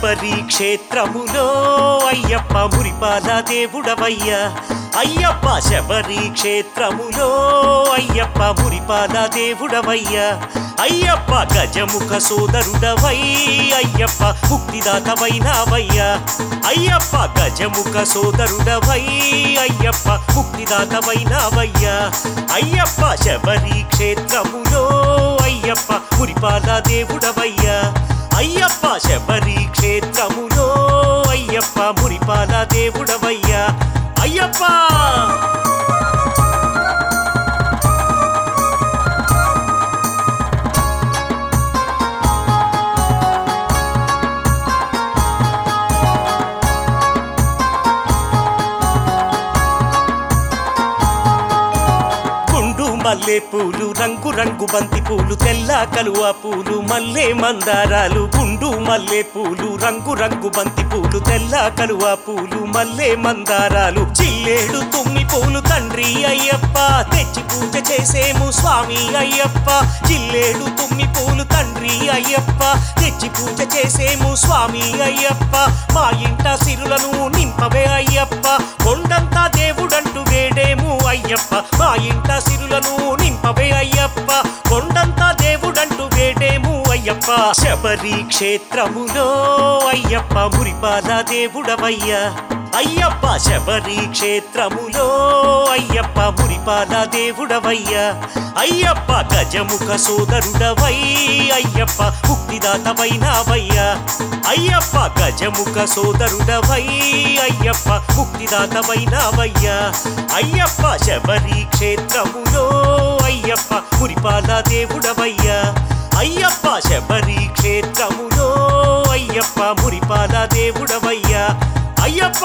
శబరి క్షేత్రములో అయ్యప్ప మురిపాల దేవుడవయ్యా అయ్యప్ప శబరి క్షేత్రములో అయ్యప్ప మురిపాల దేవుడవయ్యా అయ్యప్ప గజముఖ సోదరుడవై అయ్యప్ప ముక్తిదాతవైనావయ్యా అయ్యప్ప గజముఖ సోదరుడవై అయ్యప్ప ముక్తిదాతవైనావయ్యా అయ్యప్ప శబరి క్షేత్రములో అయ్యప్ప మురిపాల దేవుడవయ్యా అయ్యప్ప శబరి క్షేత్రములో అయ్యప్ప మురిపాల దేవుడవయ్యా అయ్యప్ప గుండు మల్లె పూలు రంగు రంగు బంతి పూలు తెల్ల కలువ పూలు మల్లె మందారాలు గుండు మల్లె పూలు రంగు రంగు బంతి పూలు తెల్ల కలువ పూలు మల్లె మందారాలు చిల్లేడు తుమ్మి పూలు తండ్రి అయ్యప్ప తెచ్చి పూజ చేసేము స్వామి అయ్యప్ప చిల్లేడు తుమ్మి పూలు తండ్రి అయ్యప్ప తెచ్చి పూజ చేసేము స్వామి అయ్యప్ప మా ఇంట సిరులను నింపవే అయ్యప్ప కొండంతా దేవుడంటూ వేడేము అయ్యప్ప మా ఇంట సిరులను నింపవే అయ్యప్ప కొండంతా దేవుడంటూ వేడేము అయ్యప్ప శబరి క్షేత్రములో అయ్యప్ప మురిపాల దేవుడవయ్యా అయ్యప్ప శబరి క్షేత్రములో అయ్యప్ప మురిపాల దేవుడవయ్యా అయ్యప్ప గజముఖ సోదరుడవై అయ్యప్ప ముక్తిదాతవైనావయ్యా అయ్యప్ప గజముఖ సోదరుడవై అయ్యప్ప ముక్తిదాతవైనావయ్యా అయ్యప్ప శబరి క్షేత్రములో అయ్యప్ప మురిపాల దేవుడవయ్యా అయ్యప్ప శబరి క్షేత్రములో అయ్యప్ప మురిపాల దేవుడవయ్యా అయ్యప్ప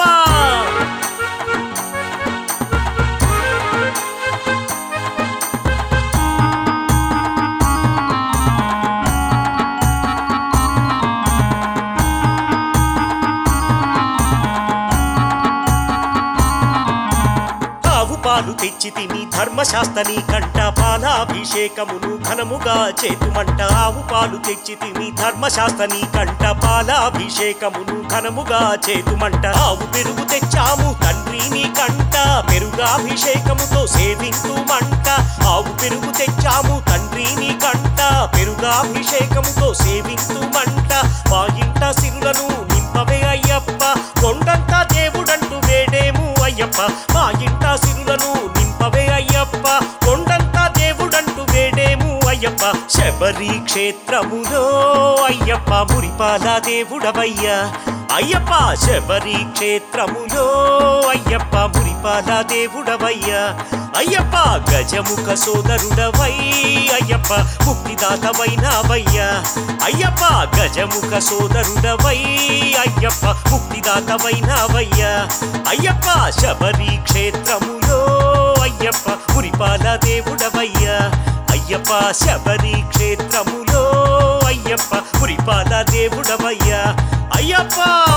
ఆవు పాలు తెచ్చి తిని ధర్మశాస్త్రని కంట పాలాభిషేకమును ఘనముగా చేతుమంట ఆవు పాలు తెచ్చి తిని ధర్మశాస్త్రని కంట పాలాభిషేకమును ఘనముగా చేతుమంట ఆవు పెరుగు తెచ్చాము తండ్రి నీ కంట పెరుగాభిషేకముతో సేవింతుమంట ఆవు పెరుగు తెచ్చాము తండ్రి నీ కంట పెరుగాభిషేకముతో సేవింతుమంట మా ఇంట సిరులను నింపవే అయ్యప్ప కొండంతా దేవుడంటూ వేడేము అయ్యప్ప మా ఇంట సిరులను నింపవే అయ్యప్ప కొండంతా దేవుడంటూ వేడేము అయ్యప్ప శబరి క్షేత్రములో అయ్యప్ప మురిపాల దేవుడవయ్యా అయ్యప్ప శబరి క్షేత్రములో అయ్యప్ప మురిపాల దేవుడవయ్యా అయ్యప్ప గజముఖ సోదరుడవై అయ్యప్ప ముక్తిదాతవైనావయ్యా అయ్యప్ప గజముఖ సోదరుడవై అయ్యప్ప ముక్తిదాతవైనావయ్యా అయ్యప్ప శబరి క్షేత్రములో అయ్యప్ప మురిపాల దేవుడవయ్యా అయ్యప్ప శబరి క్షేత్రములో అయ్యప్ప మురిపాల దేవుడవయ్యా అయ్యప్ప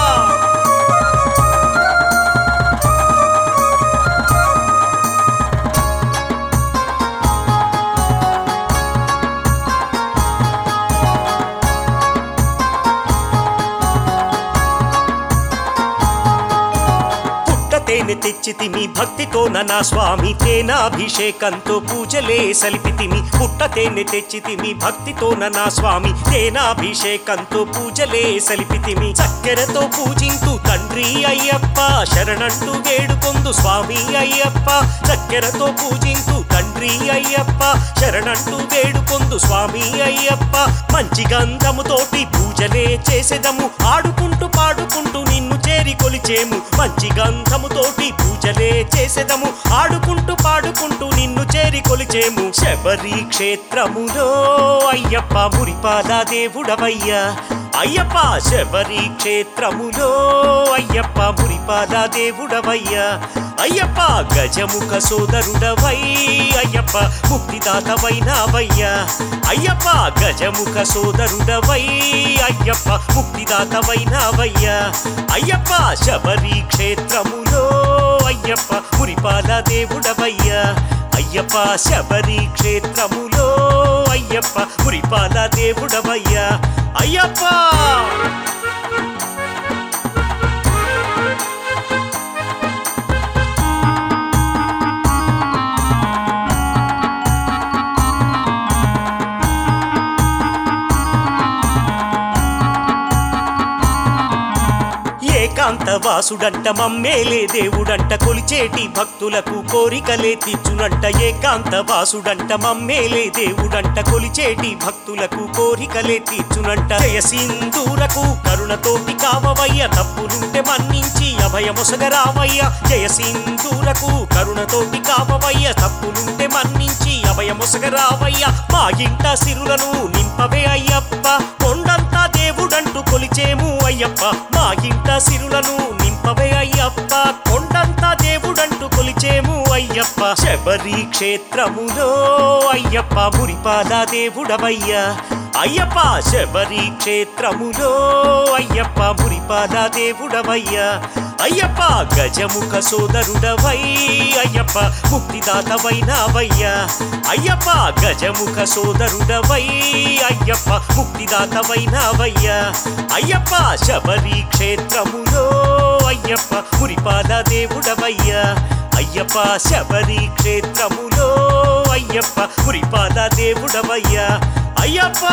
పుట్ట తేనె తెచ్చి తిమి భక్తితో నా స్వామి తేనాభిషేకంతో పూజలే సలిపితిమి పుట్ట తేనె తెచ్చి తిమి భక్తితో నా స్వామి తేనాభిషేకంతో పూజలే సలిపితిమి చక్కెరతో పూజింతు తండ్రి అయ్యప్ప శరణంటూ వేడుకొందు స్వామి అయ్యప్ప చక్కెరతో పూజింతు తండ్రి అయ్యప్ప శరణంటూ వేడుకొందు స్వామి అయ్యప్ప మంచి గంధముతోటి పూజలే చేసేదము ఆడుకుంటూ పాడుకుంటూ నిన్ను చేరి కొలిచేము మంచి గంధముతోటి పూజలే చేసేదము ఆడుకుంటూ పాడుకుంటూ నిన్ను చేరి కొలిచేము శబరి క్షేత్రములో అయ్యప్ప మురిపాల దేవుడవయ్యా అయ్యప్ప శబరి క్షేత్రములో అయ్యప్ప మురిపాల దేవుడవయ్యా అయ్యప్ప గజముఖ సోదరుడవై అయ్యప్ప ముక్తిదాతవైనావయ్యా అయ్యప్ప గజముఖ సోదరుడవై అయ్యప్ప ముక్తిదాతవైనావయ్యా అయ్యప్ప శబరి క్షేత్రములో అయ్యప్ప మురిపాల దేవుడవయ్యా అయ్యప్ప శబరి క్షేత్రములో అయ్యప్ప మురిపాల దేవుడవయ్యా అయ్యప్ప ఏకాంత వాసుడంట మమ్మేలే దేవుడంట కొలిచేటి భక్తులకు కోరికలే తీర్చునంట ఏకాంత వాసుడంట మమ్మేలే దేవుడంట కొలిచేటి భక్తులకు కోరికలే తీర్చునంట జయ సింధూరకు కరుణతోటి కావవయ్య తప్పులుంటే మన్నించి అభయమొసగరావయ్య జయ సింధూరకు కరుణతోటి కావవయ్య తప్పులుంటే మన్నించి అభయమొసగరావయ్య మా ఇంట సిరులను నింపవే అయ్యప్ప కొండంతా దేవుడంటూ కొలిచేము అయ్యప్ప మా ఇంట సిరులను నింపవే అయ్యప్ప కొండంతా దేవుడంటూ కొలిచేము అయ్యప్ప శబరి క్షేత్రములో అయ్యప్ప మురిపాద దేవుడవయ్యా అయ్యప్ప శబరి క్షేత్రములో అయ్యప్ప మురిపాద దేవుడవయ్యా అయ్యప్ప గజముఖ సోదరుడవై అయ్యప్ప ముక్తిదాతవైనావయ్యా అయ్యప్ప గజముఖ సోదరుడవై అయ్యప్ప ముక్తిదాతవైనావయ్యా అయ్యప్ప శబరి క్షేత్రములో అయ్యప్ప మురిపాద దేవుడవయ్యా అయ్యప్ప శబరి క్షేత్రములో అయ్యప్ప మురిపాద దేవుడవయ్యా అయ్యప్ప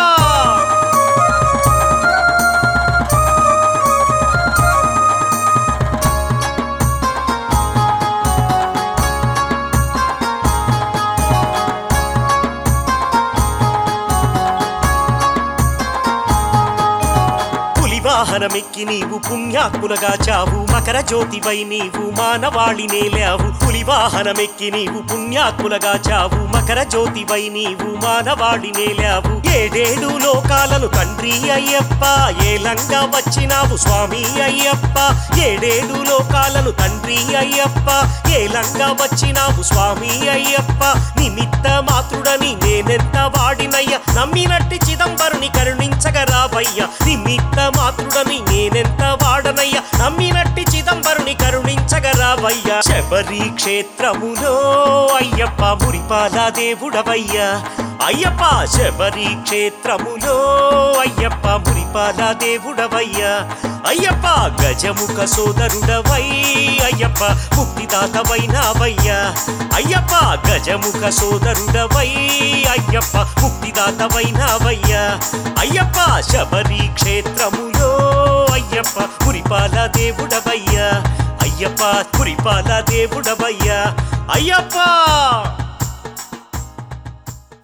పులివాహనమెక్కి నీవు పుణ్యాత్ములగా చావు మకర జ్యోతివై నీవు మానవాళి నేలావు పులివాహనమెక్కి నీవు పుణ్యాత్ములగా చావు మకర జ్యోతివై నీవు మానవాళి నేలావు ఏడేడు లోకాలను తండ్రి అయ్యప్ప ఏలంగా వచ్చినావు స్వామి అయ్యప్ప ఏడేడు లోకాలను తండ్రి అయ్యప్ప ఏలంగా వచ్చినావు స్వామి అయ్యప్ప నిమిత్త మాతృడని నేనెంత వాడినయ్య నమ్మినట్టి చిదంబరుని కరుణించగరావయ్య నిమిత్త మాతృడని నేనెంత వాడనయ్య నమ్మినట్టి చిదంబరుని కరుణించగరావయ్య శబరి క్షేత్రములో అయ్యప్ప మురిపాల దేవుడవయ్యా అయ్యప్ప శబరి క్షేత్రములో అయ్యప్ప మురిపాల దేవుడవయ్యా అయ్యప్ప గజముఖ సోదరుడవై అయ్యప్ప ముక్తిదాతవైనావయ్యా అయ్యప్ప గజముఖ సోదరుడవై అయ్యప్ప ముక్తిదాతవైనావయ్యా అయ్యప్ప శబరి క్షేత్రములో అయ్యప్ప మురిపాల దేవుడవయ్యా అయ్యప్ప మురిపాల దేవుడవయ్యా అయ్యప్ప